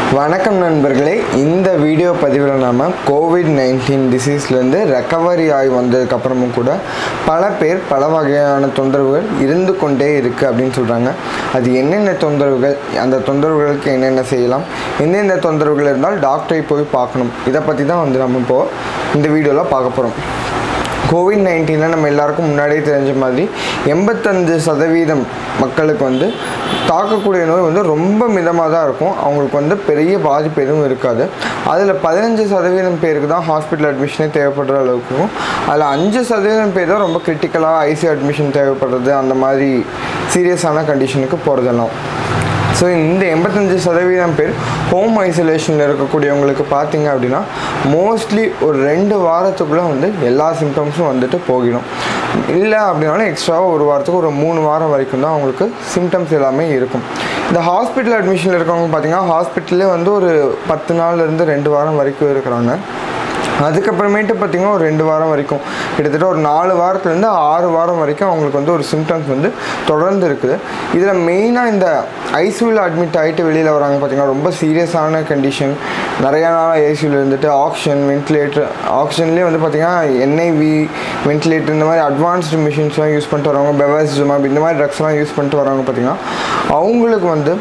வணக்கம் நண்பர்களே இந்த வீடியோ பதிவில் நாம் கோவிட் நைன்டீன் டிசீஸ்லேருந்து ரெக்கவரி ஆகி வந்ததுக்கப்புறமும் கூட பல பேர் பல வகையான தொந்தரவுகள் இருந்து கொண்டே இருக்குது அப்படின்னு சொல்கிறாங்க அது என்னென்ன தொந்தரவுகள் அந்த தொந்தரவுகளுக்கு என்னென்ன செய்யலாம் எந்தெந்த தொந்தரவுகள் இருந்தால் டாக்டரை போய் பார்க்கணும் இதை பற்றி தான் வந்து நம்ம இப்போது இந்த வீடியோவில் பார்க்க போகிறோம் கோவிட் நைன்டீனில் நம்ம எல்லாருக்கும் முன்னாடியே தெரிஞ்ச மாதிரி எண்பத்தஞ்சு சதவீதம் மக்களுக்கு வந்து தாக்கக்கூடிய நோய் வந்து ரொம்ப மிதமாக தான் இருக்கும் அவங்களுக்கு வந்து பெரிய பாதிப்பு எதுவும் இருக்காது அதில் பதினஞ்சு சதவீதம் பேருக்கு தான் ஹாஸ்பிட்டல் அட்மிஷனே தேவைப்படுற அளவுக்கு இருக்கும் அதில் அஞ்சு சதவீதம் பேர் தான் ரொம்ப கிரிட்டிக்கலாக ஐசி அட்மிஷன் தேவைப்படுறது அந்த மாதிரி சீரியஸான கண்டிஷனுக்கு போகிறதெல்லாம் ஸோ இந்த எண்பத்தஞ்சு சதவீதம் பேர் ஹோம் ஐசோலேஷனில் இருக்கக்கூடியவங்களுக்கு பார்த்தீங்க அப்படின்னா மோஸ்ட்லி ஒரு ரெண்டு வாரத்துக்குள்ளே வந்து எல்லா சிம்டம்ஸும் வந்துட்டு போகிடும் இல்லை அப்படின்னாலும் எக்ஸ்ட்ராவாக ஒரு வாரத்துக்கு ஒரு மூணு வாரம் வரைக்கும் தான் அவங்களுக்கு சிம்டம்ஸ் எல்லாமே இருக்கும் இந்த ஹாஸ்பிட்டல் அட்மிஷனில் இருக்கவங்க பார்த்தீங்கன்னா ஹாஸ்பிட்டல்லே வந்து ஒரு பத்து நாள்லேருந்து ரெண்டு வாரம் வரைக்கும் இருக்கிறாங்க அதுக்கப்புறமேட்டு பார்த்திங்கன்னா ஒரு ரெண்டு வாரம் வரைக்கும் கிட்டத்தட்ட ஒரு நாலு வாரத்துலேருந்து ஆறு வாரம் வரைக்கும் அவங்களுக்கு வந்து ஒரு சிம்டம்ஸ் வந்து தொடர்ந்து இருக்குது இதில் மெயினாக இந்த ஐசியூவில் அட்மிட் ஆகிட்டு வெளியில் வராங்க பார்த்திங்கன்னா ரொம்ப சீரியஸான கண்டிஷன் நிறையா நாள் ஐசியூவில் இருந்துட்டு ஆக்சிஜன் வென்டிலேட்டர் ஆக்சிஜன்லேயே வந்து பார்த்திங்கன்னா என்ஐவி வென்டிலேட்டர் இந்த மாதிரி அட்வான்ஸ்டு மிஷின்ஸ்லாம் யூஸ் பண்ணிட்டு வரவங்க பெவாசிசமாப் இந்த மாதிரி ட்ரக்ஸ்லாம் யூஸ் பண்ணிட்டு வரவங்க பார்த்திங்கன்னா அவங்களுக்கு வந்து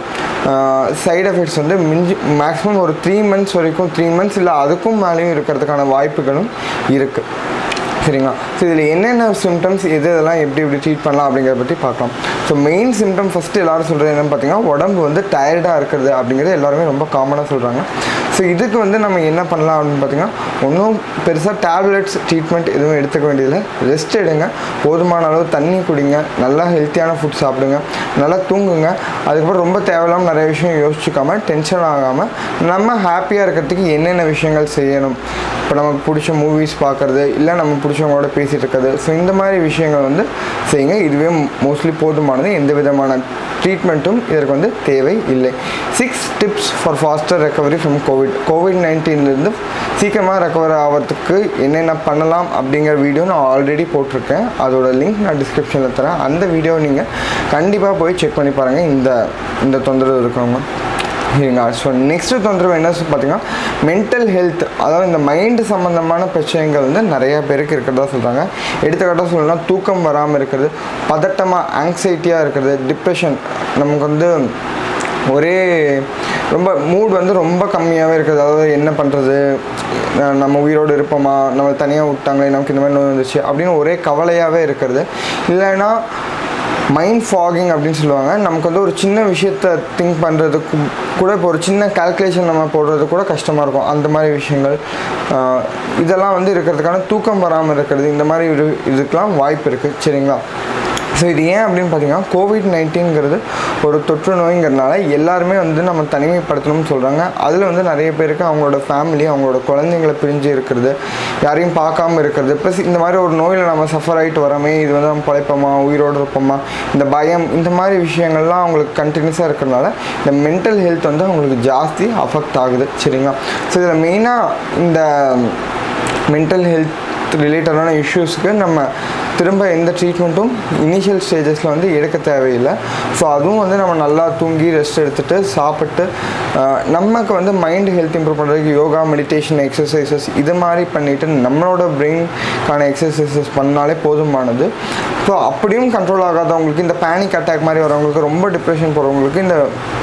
சைடு எஃபெக்ட்ஸ் வந்து மிஞ்சி மேக்ஸிமம் ஒரு த்ரீ மந்த்ஸ் வரைக்கும் த்ரீ மந்த்ஸ் இல்லை அதுக்கும் மேலேயும் இருக்கிறதுக்கான வாய்ப்புகளும் இருக்குது சரிங்களா ஸோ இதில் என்னென்ன சிம்டம்ஸ் எது இதெல்லாம் எப்படி எப்படி ட்ரீட் பண்ணலாம் அப்படிங்கிறத பற்றி பார்க்கலாம் ஸோ மெயின் சிம்டம் ஃபஸ்ட்டு எல்லாரும் சொல்கிறது என்னென்னு பார்த்தீங்கன்னா உடம்பு வந்து டயர்டாக இருக்கிறது அப்படிங்கிறது எல்லாருமே ரொம்ப காமனாக சொல்கிறாங்க ஸோ இதுக்கு வந்து நம்ம என்ன பண்ணலாம் அப்படின்னு பார்த்தீங்கன்னா ஒன்றும் பெருசாக டேப்லெட்ஸ் ட்ரீட்மெண்ட் எதுவும் எடுத்துக்க வேண்டியதில்லை ரெஸ்ட் எடுங்க போதுமான அளவு தண்ணி குடிங்க நல்லா ஹெல்த்தியான ஃபுட் சாப்பிடுங்க நல்லா தூங்குங்க அதுக்கப்புறம் ரொம்ப தேவையில்லாமல் நிறைய விஷயம் யோசிச்சுக்காமல் டென்ஷன் ஆகாமல் நம்ம ஹாப்பியாக இருக்கிறதுக்கு என்னென்ன விஷயங்கள் செய்யணும் இப்போ நமக்கு பிடிச்ச மூவிஸ் பார்க்குறது இல்லை நம்ம பிடிச்சவங்களோட பேசிகிட்டு இருக்கிறது ஸோ இந்த மாதிரி விஷயங்கள் வந்து செய்யுங்க இதுவே மோஸ்ட்லி போதுமானது எந்த விதமான ட்ரீட்மெண்ட்டும் இதற்கு வந்து தேவை இல்லை six tips for faster recovery from COVID COVID நைன்டீன்லேருந்து சீக்கிரமாக ரெக்கவர் ஆகிறதுக்கு என்னென்ன பண்ணலாம் அப்படிங்கிற வீடியோ நான் ஆல்ரெடி போட்டிருக்கேன் அதோட லிங்க் நான் டிஸ்கிரிப்ஷனில் தரேன் அந்த வீடியோ நீங்கள் கண்டிப்பாக போய் செக் பண்ணி பாருங்கள் இந்த இந்த தொந்தரவு இருக்கிறவங்க சரிங்களா ஸோ நெக்ஸ்ட்டு தொந்தரவு என்ன பார்த்தீங்கன்னா மென்டல் ஹெல்த் அதாவது இந்த மைண்டு சம்மந்தமான பிரச்சனைகள் வந்து நிறைய பேருக்கு இருக்கிறதா சொல்கிறாங்க எடுத்துக்காட்டாக சொல்லணும்னா தூக்கம் வராமல் இருக்கிறது பதட்டமாக ஆங்ஸைட்டியாக இருக்கிறது டிப்ரெஷன் நமக்கு வந்து ஒரே ரொம்ப மூட் வந்து ரொம்ப கம்மியாகவே இருக்குது அதாவது என்ன பண்ணுறது நம்ம உயிரோடு இருப்போமா நம்ம தனியாக விட்டாங்களே நமக்கு இந்த மாதிரி நோய் வந்துச்சு அப்படின்னு ஒரே கவலையாகவே இருக்கிறது இல்லைன்னா மைண்ட் ஃபாகிங் அப்படின்னு சொல்லுவாங்க நமக்கு வந்து ஒரு சின்ன விஷயத்த திங்க் பண்ணுறதுக்கு கூட இப்போ ஒரு சின்ன கால்குலேஷன் நம்ம போடுறது கூட கஷ்டமாக இருக்கும் அந்த மாதிரி விஷயங்கள் இதெல்லாம் வந்து இருக்கிறதுக்கான தூக்கம் வராமல் இருக்கிறது இந்த மாதிரி இது இதுக்கெலாம் வாய்ப்பு இருக்குது சரிங்களா ஸோ இது ஏன் அப்படின்னு பார்த்தீங்கன்னா கோவிட் நைன்டீன்கிறது ஒரு தொற்று நோய்ங்கிறதுனால எல்லாருமே வந்து நம்ம தனிமைப்படுத்தணும்னு சொல்கிறாங்க அதில் வந்து நிறைய பேருக்கு அவங்களோட ஃபேமிலி அவங்களோட குழந்தைங்களை பிரிஞ்சு இருக்கிறது யாரையும் பார்க்காம இருக்கிறது ப்ளஸ் இந்த மாதிரி ஒரு நோயில் நம்ம சஃபர் ஆகிட்டு வரோமே இது வந்து நம்ம பழைப்போமா உயிரோடு இருப்போமா இந்த பயம் இந்த மாதிரி விஷயங்கள்லாம் அவங்களுக்கு கண்டினியூஸாக இருக்கிறதுனால இந்த மென்டல் ஹெல்த் வந்து அவங்களுக்கு ஜாஸ்தி அஃபெக்ட் ஆகுது சரிங்களா ஸோ இதில் மெயினாக இந்த மென்டல் ஹெல்த் ரிலேட்டடான இஷ்யூஸ்க்கு நம்ம திரும்ப எந்த ட்ரீட்மெண்ட்டும் இனிஷியல் ஸ்டேஜஸில் வந்து எடுக்க தேவையில்லை ஸோ அதுவும் வந்து நம்ம நல்லா தூங்கி ரெஸ்ட் எடுத்துகிட்டு சாப்பிட்டு நமக்கு வந்து மைண்ட் ஹெல்த் இம்ப்ரூவ் பண்ணுறதுக்கு யோகா மெடிடேஷன் எக்ஸசைசஸ் இது மாதிரி பண்ணிவிட்டு நம்மளோட பிரெயின்கான எக்ஸசைசஸ் பண்ணாலே போதுமானது ஸோ அப்படியும் கண்ட்ரோல் ஆகாதவங்களுக்கு இந்த பேனிக் அட்டாக் மாதிரி வரவங்களுக்கு ரொம்ப டிப்ரெஷன் போகிறவங்களுக்கு இந்த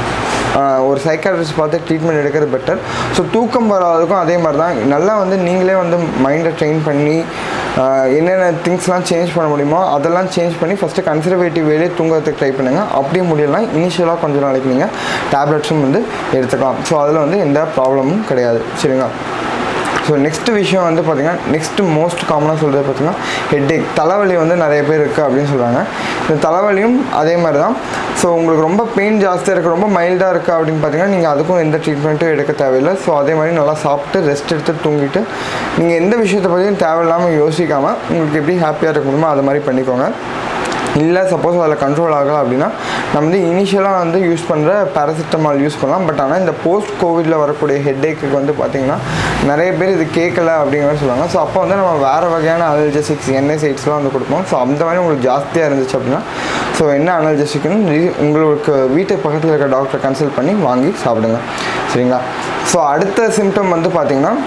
ஒரு சைக்காட்ரிஸ்ட் பார்த்து ட்ரீட்மெண்ட் எடுக்கிறது பெட்டர் ஸோ தூக்கம் வராதுக்கும் அதே மாதிரி தான் நல்லா வந்து நீங்களே வந்து மைண்டை ட்ரெயின் பண்ணி என்னென்ன திங்ஸ்லாம் சேஞ்ச் பண்ண முடியுமோ அதெல்லாம் சேஞ்ச் பண்ணி ஃபஸ்ட்டு கன்சர்வேட்டிவ் வேலே தூங்குறதுக்கு ட்ரை பண்ணுங்கள் அப்படியே முடியலாம் இனிஷியலாக கொஞ்சம் நாளைக்கு நீங்கள் டேப்லெட்ஸும் வந்து எடுத்துக்கலாம் ஸோ அதில் வந்து எந்த ப்ராப்ளமும் கிடையாது சரிங்களா ஸோ நெக்ஸ்ட் விஷயம் வந்து பார்த்திங்கன்னா நெக்ஸ்ட்டு மோஸ்ட் காமனாக சொல்கிறது பார்த்திங்கன்னா ஹெட்டேக் தலைவலி வந்து நிறைய பேர் இருக்குது அப்படின்னு சொல்கிறாங்க இந்த தலைவலியும் அதே மாதிரி தான் ஸோ உங்களுக்கு ரொம்ப பெயின் ஜாஸ்தியாக இருக்குது ரொம்ப மைல்டாக இருக்குது அப்படின்னு பார்த்தீங்கன்னா நீங்கள் அதுக்கும் எந்த ட்ரீட்மெண்ட்டும் எடுக்க தேவையில்லை ஸோ அதே மாதிரி நல்லா சாப்பிட்டு ரெஸ்ட் எடுத்து தூங்கிட்டு நீங்கள் எந்த விஷயத்தை பற்றியும் தேவையில்லாமல் யோசிக்காமல் உங்களுக்கு எப்படி ஹாப்பியாக இருக்க முடியுமோ அது மாதிரி பண்ணிக்கோங்க இல்லை சப்போஸ் அதில் கண்ட்ரோல் ஆகலை அப்படின்னா நம்ம வந்து இனிஷியலாக வந்து யூஸ் பண்ணுற பேராசிட்டமால் யூஸ் பண்ணலாம் பட் ஆனால் இந்த போஸ்ட் கோவிடில் வரக்கூடிய ஹெட்ஏக்கு வந்து பார்த்திங்கன்னா நிறைய பேர் இது கேட்கல அப்படிங்கிற மாதிரி சொல்லுவாங்க ஸோ அப்போ வந்து நம்ம வேறு வகையான அனல்ஜெசிக்ஸ் என்எஸ்ஐட்ஸ்லாம் வந்து கொடுப்போம் ஸோ அந்த மாதிரி உங்களுக்கு ஜாஸ்தியாக இருந்துச்சு அப்படின்னா ஸோ என்ன அனல்ஜெசிக்னு உங்களுக்கு வீட்டுக்கு பக்கத்தில் இருக்க டாக்டரை கன்சல்ட் பண்ணி வாங்கி சாப்பிடுங்க சரிங்களா ஸோ அடுத்த சிம்டம் வந்து பார்த்திங்கன்னா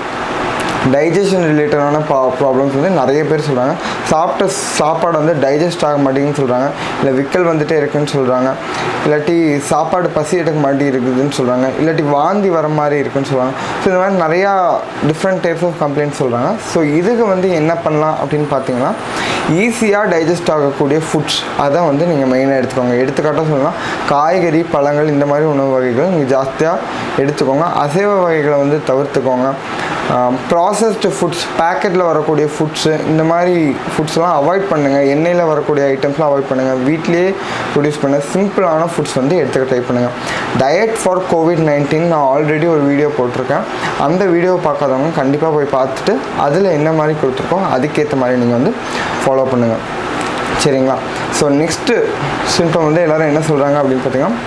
டைஜஷன் ரிலேட்டடான ப்ரா ப்ராப்ளம்ஸ் வந்து நிறைய பேர் சொல்கிறாங்க சாப்பிட்ட சாப்பாடு வந்து டைஜஸ்ட் ஆக மாட்டேங்குன்னு சொல்கிறாங்க இல்லை விக்கல் வந்துட்டே இருக்குன்னு சொல்கிறாங்க இல்லாட்டி சாப்பாடு பசி எடுக்க மாட்டி இருக்குதுன்னு சொல்கிறாங்க இல்லாட்டி வாந்தி வர மாதிரி இருக்குன்னு சொல்கிறாங்க ஸோ இந்த மாதிரி நிறையா டிஃப்ரெண்ட் டைப்ஸ் ஆஃப் கம்ப்ளைண்ட்ஸ் சொல்கிறாங்க ஸோ இதுக்கு வந்து என்ன பண்ணலாம் அப்படின்னு பார்த்தீங்கன்னா ஈஸியாக டைஜஸ்ட் ஆகக்கூடிய ஃபுட்ஸ் அதை வந்து நீங்கள் மெயினாக எடுத்துக்கோங்க எடுத்துக்காட்டாக சொல்லலாம் காய்கறி பழங்கள் இந்த மாதிரி உணவு வகைகள் நீங்கள் ஜாஸ்தியாக எடுத்துக்கோங்க அசைவ வகைகளை வந்து தவிர்த்துக்கோங்க ப்ராசஸ்டு ஃபுட்ஸ் பேக்கெட்டில் வரக்கூடிய ஃபுட்ஸு இந்த மாதிரி ஃபுட்ஸ்லாம் அவாய்ட் பண்ணுங்கள் எண்ணெயில் வரக்கூடிய ஐட்டம்ஸ்லாம் அவாய்ட் பண்ணுங்கள் வீட்டிலேயே ப்ரொடியூஸ் பண்ண சிம்பிளான ஃபுட்ஸ் வந்து எடுத்துக்க ட்ரை பண்ணுங்கள் டயட் ஃபார் கோவிட் நைன்டீன் நான் ஆல்ரெடி ஒரு வீடியோ போட்டிருக்கேன் அந்த வீடியோவை பார்க்காதவங்க கண்டிப்பாக போய் பார்த்துட்டு அதில் என்ன மாதிரி கொடுத்துருக்கோம் அதுக்கேற்ற மாதிரி நீங்கள் வந்து ஃபாலோ பண்ணுங்கள் சரிங்களா ஸோ நெக்ஸ்ட்டு சிம்டம் வந்து எல்லோரும் என்ன சொல்கிறாங்க அப்படின்னு பார்த்தீங்கன்னா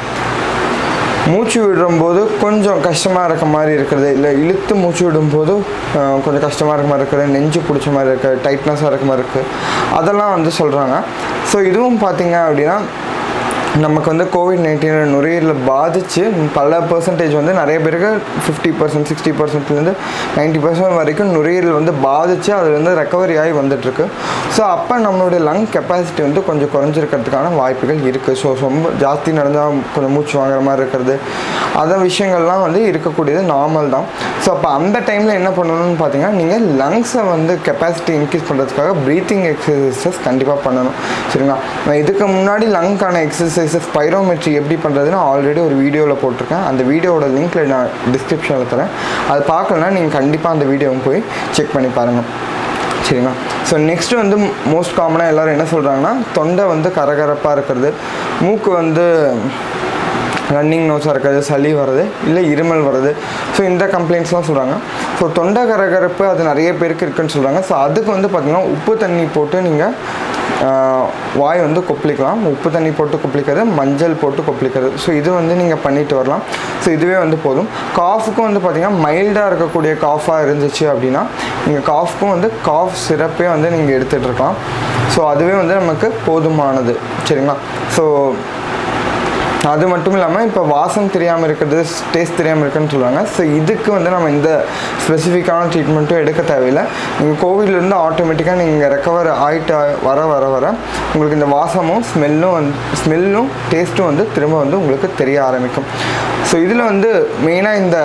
மூச்சு விடும்போது கொஞ்சம் கஷ்டமாக இருக்க மாதிரி இருக்கிறது இல்லை இழுத்து மூச்சு விடும்போது அஹ், கொஞ்சம் கஷ்டமாக இருக்க மாதிரி இருக்கிறது நெஞ்சு பிடிச்ச மாதிரி இருக்குது டைட்னஸாக இருக்க மாதிரி இருக்குது அதெல்லாம் வந்து சொல்கிறாங்க ஸோ இதுவும் பார்த்தீங்க அப்படின்னா நமக்கு வந்து கோவிட் நைன்டீன் நுரையீரலை பாதித்து பல பர்சன்டேஜ் வந்து நிறைய பேருக்கு ஃபிஃப்டி பர்சன்ட் சிக்ஸ்டி பர்சன்ட்லேருந்து நைன்ட்டி பர்சன்ட் வரைக்கும் நுரையீரல் வந்து பாதித்து அதுலேருந்து ரெக்கவரி ஆகி வந்துட்டுருக்கு ஸோ அப்போ நம்மளுடைய லங் கெப்பாசிட்டி வந்து கொஞ்சம் குறைஞ்சிருக்கிறதுக்கான வாய்ப்புகள் இருக்குது ஸோ ரொம்ப ஜாஸ்தி நடந்தால் கொஞ்சம் மூச்சு வாங்குற மாதிரி இருக்கிறது அந்த விஷயங்கள்லாம் வந்து இருக்கக்கூடியது நார்மல் தான் ஸோ அப்போ அந்த டைமில் என்ன பண்ணணும்னு பார்த்தீங்கன்னா நீங்கள் லங்ஸை வந்து கெப்பாசிட்டி இன்க்ரீஸ் பண்ணுறதுக்காக ப்ரீத்திங் எக்ஸசைசஸ் கண்டிப்பாக பண்ணணும் சரிங்களா நான் இதுக்கு முன்னாடி லங்க்கான எக்ஸசைசஸ் பைரோமெட்ரி எப்படி பண்ணுறதுன்னு ஆல்ரெடி ஒரு வீடியோவில் போட்டிருக்கேன் அந்த வீடியோவோட லிங்க்கில் நான் டிஸ்கிரிப்ஷனில் தரேன் அது பார்க்கலன்னா நீங்கள் கண்டிப்பாக அந்த வீடியோவும் போய் செக் பண்ணி பாருங்கள் சரிங்களா ஸோ நெக்ஸ்ட் வந்து மோஸ்ட் காமனாக எல்லோரும் என்ன சொல்கிறாங்கன்னா தொண்டை வந்து கரகரப்பாக இருக்கிறது மூக்கு வந்து ரன்னிங் நோஸாக இருக்கிறது சளி வர்றது இல்லை இருமல் வருது ஸோ இந்த கம்ப்ளைண்ட்ஸ்லாம் சொல்கிறாங்க ஸோ தொண்டை கரகரப்பு அது நிறைய பேருக்கு இருக்குன்னு சொல்கிறாங்க ஸோ அதுக்கு வந்து பார்த்திங்கன்னா உப்பு தண்ணி போட்டு நீங்கள் வாய் வந்து கொப்பளிக்கலாம் உப்பு தண்ணி போட்டு கொப்பளிக்கிறது மஞ்சள் போட்டு கொப்பளிக்கிறது ஸோ இது வந்து நீங்கள் பண்ணிட்டு வரலாம் ஸோ இதுவே வந்து போதும் காஃபுக்கும் வந்து பார்த்திங்கன்னா மைல்டாக இருக்கக்கூடிய காஃபாக இருந்துச்சு அப்படின்னா நீங்கள் காஃப்க்கும் வந்து காஃப் சிரப்பே வந்து நீங்கள் எடுத்துகிட்டு இருக்கலாம் ஸோ அதுவே வந்து நமக்கு போதுமானது சரிங்களா ஸோ அது மட்டும் இல்லாமல் இப்போ வாசம் தெரியாமல் இருக்கிறது டேஸ்ட் தெரியாமல் இருக்குன்னு சொல்லுவாங்க ஸோ இதுக்கு வந்து நம்ம இந்த ஸ்பெசிஃபிக்கான ட்ரீட்மெண்ட்டும் எடுக்க தேவையில்லை நீங்கள் கோவிட்லேருந்து ஆட்டோமேட்டிக்காக நீங்கள் ரெக்கவர் ஆகிட்டு வர வர வர உங்களுக்கு இந்த வாசமும் ஸ்மெல்லும் வந்து ஸ்மெல்லும் டேஸ்ட்டும் வந்து திரும்ப வந்து உங்களுக்கு தெரிய ஆரம்பிக்கும் ஸோ இதில் வந்து மெயினாக இந்த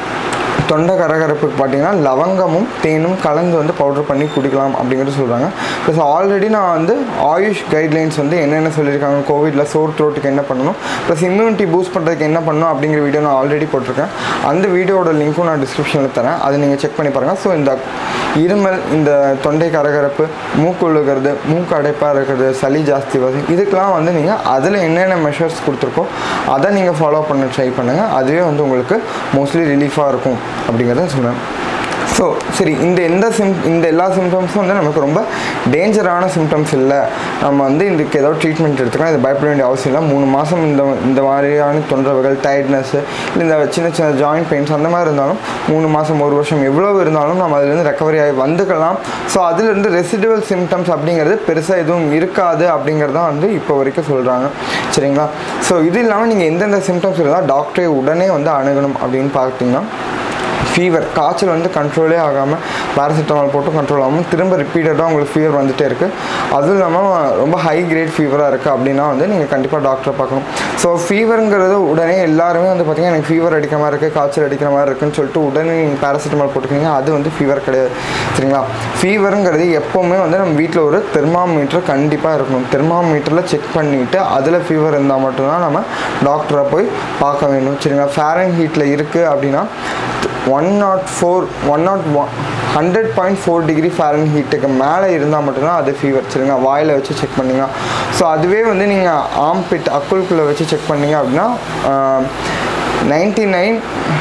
தொண்டை கரகரப்புக்கு பார்த்தீங்கன்னா லவங்கமும் தேனும் கலந்து வந்து பவுடர் பண்ணி குடிக்கலாம் அப்படிங்கிறது சொல்கிறாங்க ப்ளஸ் ஆல்ரெடி நான் வந்து ஆயுஷ் கைட்லைன்ஸ் வந்து என்னென்ன சொல்லியிருக்காங்க கோவிடில் சோர் த்ரோட்டுக்கு என்ன பண்ணணும் ப்ளஸ் இம்யூனிட்டி பூஸ்ட் பண்ணுறதுக்கு என்ன பண்ணணும் அப்படிங்கிற வீடியோ நான் ஆல்ரெடி போட்டிருக்கேன் அந்த வீடியோட லிங்க்கும் நான் டிஸ்கிரிப்ஷனில் தரேன் அதை நீங்கள் செக் பண்ணி பாருங்கள் ஸோ இந்த இருமல் இந்த தொண்டை கரகரப்பு மூக்கு உழுகிறது மூக்கு அடைப்பாக இருக்கிறது சளி ஜாஸ்தி வருது இதுக்கெலாம் வந்து நீங்கள் அதில் என்னென்ன மெஷர்ஸ் கொடுத்துருக்கோ அதை நீங்கள் ஃபாலோ பண்ண ட்ரை பண்ணுங்கள் அதுவே வந்து உங்களுக்கு மோஸ்ட்லி ரிலீஃபாக இருக்கும் அப்படிங்கிறத சொல்கிறேன் ஸோ சரி இந்த எந்த சிம் இந்த எல்லா சிம்டம்ஸும் வந்து நமக்கு ரொம்ப டேஞ்சரான சிம்டம்ஸ் இல்லை நம்ம வந்து இதுக்கு ஏதோ ட்ரீட்மெண்ட் எடுத்துக்கலாம் இது பயப்பட வேண்டிய அவசியம் இல்லை மூணு மாதம் இந்த இந்த மாதிரியான தொந்தரவுகள் டயர்ட்னஸ்ஸு இல்லை இந்த சின்ன சின்ன ஜாயிண்ட் பெயின்ஸ் அந்த மாதிரி இருந்தாலும் மூணு மாதம் ஒரு வருஷம் எவ்வளோ இருந்தாலும் நம்ம அதுலேருந்து ரெக்கவரி ஆகி வந்துக்கலாம் ஸோ அதுலேருந்து ரெசிடுவல் சிம்டம்ஸ் அப்படிங்கிறது பெருசாக எதுவும் இருக்காது அப்படிங்கிறது தான் வந்து இப்போ வரைக்கும் சொல்கிறாங்க சரிங்களா ஸோ இது இல்லாமல் நீங்கள் எந்தெந்த சிம்டம்ஸ் இருந்தால் டாக்டரை உடனே வந்து அணுகணும் அப்படின்னு பார்த்தீங்கன்னா ஃபீவர் காய்ச்சல் வந்து கண்ட்ரோலே ஆகாமல் பேராசிட்டமால் போட்டு கண்ட்ரோல் ஆகாமல் திரும்ப ரிப்பீட்டடாக உங்களுக்கு ஃபீவர் வந்துட்டே இருக்குது அதுவும் இல்லாமல் ரொம்ப ஹை கிரேட் ஃபீவராக இருக்குது அப்படின்னா வந்து நீங்கள் கண்டிப்பாக டாக்டரை பார்க்கணும் ஸோ ஃபீவருங்கிறது உடனே எல்லாருமே வந்து பார்த்திங்கன்னா எனக்கு ஃபீவர் அடிக்கிற மாதிரி இருக்குது காய்ச்சல் அடிக்கிற மாதிரி இருக்குன்னு சொல்லிட்டு உடனே நீங்கள் பேராசிட்டமால் போட்டுக்கிறீங்க அது வந்து ஃபீவர் கிடையாது சரிங்களா ஃபீவருங்கிறது எப்போவுமே வந்து நம்ம வீட்டில் ஒரு தெர்மாமீட்டர் கண்டிப்பாக இருக்கணும் தெர்மாமீட்டரில் செக் பண்ணிவிட்டு அதில் ஃபீவர் இருந்தால் மட்டும்தான் நம்ம டாக்டரை போய் பார்க்க வேண்டும் சரிங்களா ஃபேரன் ஹீட்டில் இருக்குது அப்படின்னா one nought four one nought one hundred point four degree ஃபேரன் ஹீட்டுக்கு மேலே இருந்தால் மட்டும்தான் அது ஃபீவர் சரிங்களா வாயில் வச்சு செக் பண்ணிங்க ஸோ அதுவே வந்து நீங்கள் ஆம்பிட் அக்குள்குள்ளே வச்சு செக் பண்ணீங்க அப்படின்னா ninety nine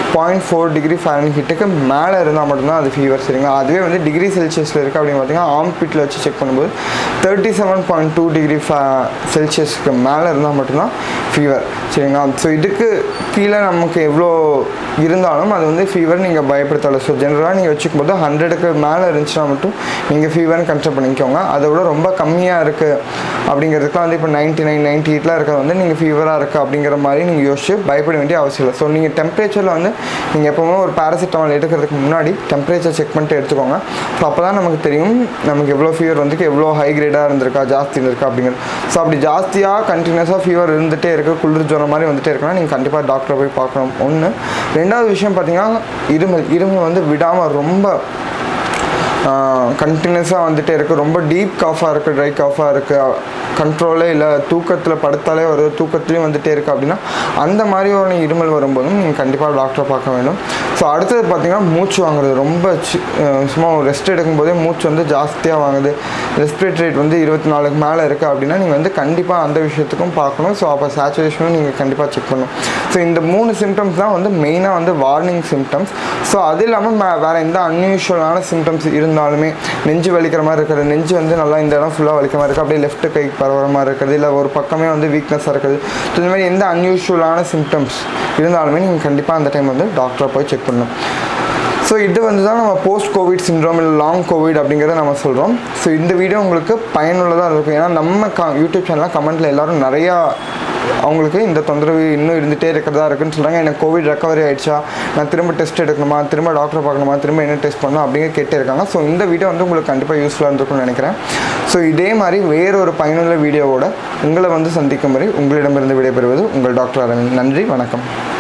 point four degree ஃபேரன் ஹீட்டுக்கு மேலே இருந்தால் மட்டும்தான் அது ஃபீவர் சரிங்களா அதுவே வந்து டிகிரி செல்சியஸில் இருக்குது அப்படின்னு பார்த்தீங்கன்னா ஆம் பிட்டில் வச்சு செக் பண்ணும்போது thirty seven point two degree செல்சியஸ்க்கு மேலே இருந்தால் மட்டும்தான் ஃபீவர் சரிங்களா ஸோ இதுக்கு கீழே நமக்கு எவ்வளோ இருந்தாலும் அது வந்து ஃபீவர் நீங்கள் பயப்படுத்தலை ஸோ ஜென்ரலாக நீங்கள் வச்சுக்கும் போது ஹண்ட்ரடுக்கு மேலே இருந்துச்சுன்னா மட்டும் நீங்கள் ஃபீவர்னு கன்சிடர் பண்ணிக்கோங்க அதை விட ரொம்ப கம்மியாக இருக்குது அப்படிங்கிறதுக்குலாம் வந்து இப்போ நைன்ட்டி நைன் நைன்ட்டி எயிட்லாம் இருக்கிறது வந்து நீங்கள் ஃபீவராக இருக்குது அப்படிங்கிற மாதிரி நீங்கள் யோசிச்சு பயப்பட வேண்டிய அவசியம் இல்லை ஸோ நீங்கள் டெம்பரேச்சரில் வந்து நீங்கள் எப்போவுமே ஒரு பேராசிட்டமால் எடுக்கிறதுக்கு முன்னாடி டெம்பரேச்சர் செக் பண்ணிட்டு எடுத்துக்கோங்க ஸோ அப்போ தான் நமக்கு தெரியும் நமக்கு எவ்வளோ ஃபீவர் வந்து எவ்வளோ ஹை கிரேடாக இருந்திருக்கா ஜாஸ்தி இருந்திருக்கா அப்படிங்கிறது ஸோ அப்படி ஜாஸ்தியாக கண்டினியூஸாக ஃபீவர் இருந்துகிட்டே இருக்குது குளிர் ஜுரம் மாதிரி வந்துட்டே இருக்குன்னா நீங்கள் கண்டிப்பாக டாக்டரை போய் பார்க்கணும் ஒன்று ரெண்டாவது விஷயம் பார்த்தீங்கன்னா இருமல் இருமல் வந்து விடாமல் ரொம்ப கண்டினியூஸாக வந்துட்டே இருக்குது ரொம்ப டீப் காஃபாக இருக்குது ட்ரை காஃபாக இருக்குது கண்ட்ரோலே இல்லை தூக்கத்தில் படுத்தாலே ஒரு தூக்கத்துலேயும் வந்துட்டே இருக்குது அப்படின்னா அந்த மாதிரி ஒரு இருமல் வரும்போதும் நீங்கள் கண்டிப்பாக டாக்டரை பார்க்க வேண்டும் ஸோ அடுத்தது பார்த்தீங்கன்னா மூச்சு வாங்குறது ரொம்ப சி- அஹ் சும்மா ரெஸ்ட் எடுக்கும்போதே மூச்சு வந்து ஜாஸ்தியாக வாங்குது ரெஸ்பிரேட் ரேட் வந்து இருபத்தி நாலுக்கு மேலே இருக்குது அப்படின்னா நீங்கள் வந்து கண்டிப்பாக அந்த விஷயத்துக்கும் பார்க்கணும் ஸோ அப்போ சேச்சுரேஷனும் நீங்கள் கண்டிப்பாக செக் பண்ணணும் ஸோ இந்த மூணு சிம்டம்ஸ் தான் வந்து மெயினாக வந்து வார்னிங் சிம்டம்ஸ் ஸோ அது இல்லாமல் மே- வேறு எந்த அன்யூஷுவலான சிம்டம்ஸ் இருந்தாலுமே நெஞ்சு வலிக்கிற மாதிரி இருக்கிறது நெஞ்சு வந்து நல்லா இந்த இடம் ஃபுல்லாக வலிக்கிற மாதிரி இருக்குது அப்படியே லெஃப்ட் கை பரவுற மாதிரி இருக்கிறது இல்லை ஒரு பக்கமே வந்து வீக்னஸாக இருக்குது ஸோ இந்த மாதிரி எந்த அன்யூஷுவலான சிம்டம்ஸ் இருந்தாலுமே நீங்கள் கண்டிப்பாக அந்த டைம் வந்து டாக்டரை போய் செக் பண்ணணும் ஸோ இது வந்து தான் நம்ம போஸ்ட் கோவிட் சிண்ட்ரோம் இல்லை லாங் கோவிட் அப்படிங்கிறத நம்ம சொல்கிறோம் ஸோ இந்த வீடியோ உங்களுக்கு பயனுள்ளதாக இருக்கும் ஏன்னா நம்ம க யூடியூப் சேனலில் கமெண்ட்டில் எல்லாரும் நிறையா அவங்களுக்கு இந்த தொந்தரவு இன்னும் இருந்துகிட்டே இருக்கிறதா இருக்குன்னு சொல்கிறாங்க எனக்கு கோவிட் ரெக்கவரி ஆயிடுச்சா நான் திரும்ப டெஸ்ட் எடுக்கணுமா திரும்ப டாக்டர் பார்க்கணுமா திரும்ப என்ன டெஸ்ட் பண்ணணும் அப்படிங்கிற கேட்டே இருக்காங்க ஸோ இந்த வீடியோ வந்து உங்களுக்கு கண்டிப்பாக யூஸ்ஃபுல்லாக இருந்திருக்கும்னு நினைக்கிறேன் ஸோ இதே மாதிரி வேறொரு பயனுள்ள வீடியோவோட உங்களை வந்து சந்திக்கும் வரை உங்களிடமிருந்து விடைபெறுவது உங்கள் டாக்டர் அரவிந்த் நன்றி வணக்கம்